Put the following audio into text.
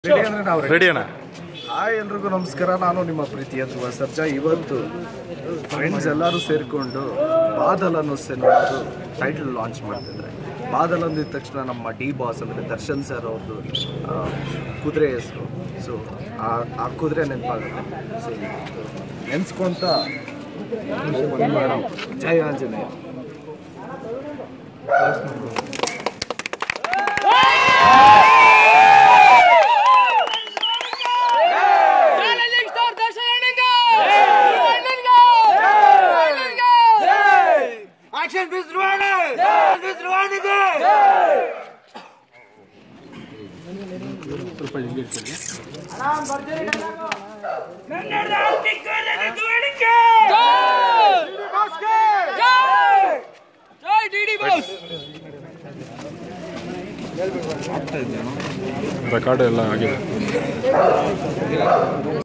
Ready ಅಂದ್ರೆ ನಾವು ready ಅಣ್ಣ ಹಾಯ್ ಎಲ್ರಿಗೂ ನಮಸ್ಕಾರ ನಾನು ನಿಮ್ಮ ಪ್ರೀತಿಯ ಧ್ರುವ ಸರ್ಜಾ ಇವತ್ತು ಫ್ರೆಂಡ್ಸ್ ಎಲ್ಲರೂ ಸೇರಿಕೊಂಡು ಬಾದಲ್ ಅನ್ನೋ ಸಿನಿಮಾದು ಟೈಟಲ್ ಲಾಂಚ್ ಮಾಡ್ತಿದ್ದಾರೆ ಬಾದಲ್ ಅಂದಿದ ತಕ್ಷಣ ನಮ್ಮ ಡಿ ಬಾಸ್ ಅಂದರೆ ದರ್ಶನ್ ಸರ್ ಅವ್ರದ್ದು ಆ, ಕುದುರೆ ಹೆಸರು ಸೊ ಆ ಆ ಕುದುರೆ ನೆನಪಾಗುತ್ತೆ ಸೊ ನೆನ್ಸ್ಕೊಂತ Jai Anjaneya Challenging star Darshan Anninga! Anninga! Anninga! Action bis Rwanda! Bis Rwanda! Jai! Jai DD boss! Record ಎಲ್ಲ ಆಗಿದೆ